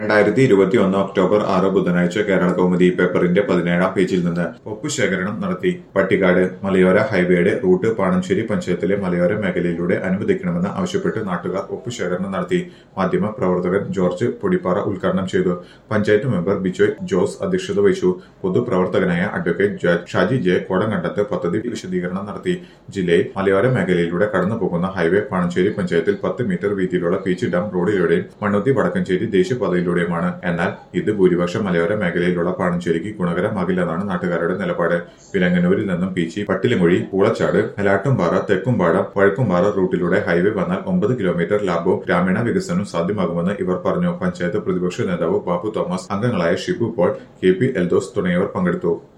രണ്ടായിരത്തി ഇരുപത്തിയൊന്ന് ഒക്ടോബർ ആറ് ബുധനാഴ്ച കേരള കൗമുദി പേപ്പറിന്റെ പതിനേഴാം പേജിൽ നിന്ന് ഒപ്പുശേഖരണം നടത്തി പട്ടിക്കാട് മലയോര ഹൈവേയുടെ റൂട്ട് പാണഞ്ചേരി പഞ്ചായത്തിലെ മലയോര മേഖലയിലൂടെ അനുവദിക്കണമെന്ന് ആവശ്യപ്പെട്ട് നാട്ടുകാർ ഒപ്പുശേഖരണം നടത്തി മാധ്യമ പ്രവർത്തകൻ ജോർജ് പൊടിപ്പാറ ഉദ്ഘാടനം ചെയ്തു പഞ്ചായത്ത് മെമ്പർ ബിജോയ് ജോസ് അധ്യക്ഷത വഹിച്ചു പൊതുപ്രവർത്തകനായ അഡ്വക്കേറ്റ് ജ- ഷാജി ജെ കോടങ്കണ്ടത്ത് പദ്ധതി വിശദീകരണം നടത്തി ജില്ലയിൽ മലയോര മേഖലയിലൂടെ കടന്നുപോകുന്ന ഹൈവേ പാണഞ്ചേരി പഞ്ചായത്തിൽ പത്ത് മീറ്റർ വീതിയിലുള്ള പീച്ച് ഡാം റോഡിലൂടെയും മണ്ണുത്തി വടക്കഞ്ചേരി ദേശീയപാതയിലൂടെയുമാണ് എന്നാൽ ഇത് ഭൂരിപക്ഷം മലയോര മേഖലയിലുള്ള പാണഞ്ചേരിക്ക് ഗുണകരമാകില്ലെന്നാണ് നാട്ടുകാരുടെ നിലപാട് വിലങ്ങന്നൂരിൽ നിന്നും പീച്ചി പട്ടിലമൊഴി പൂളച്ചാട് മലാട്ടുംപാറ തെക്കുംപാട വഴക്കുംപാറ റൂട്ടിലൂടെ ഹൈവേ വന്നാൽ ഒമ്പത് കിലോമീറ്റർ ലാഭവും ഗ്രാമീണ വികസനവും സാധ്യമാകുമെന്ന് ഇവർ പറഞ്ഞു പഞ്ചായത്ത് പ്രതിപക്ഷ നേതാവ് ബാബു തോമസ് അംഗങ്ങളായ ഷിബു പോൾ കെ പി എൽദോസ് തുടങ്ങിയവർ പങ്കെടുത്തു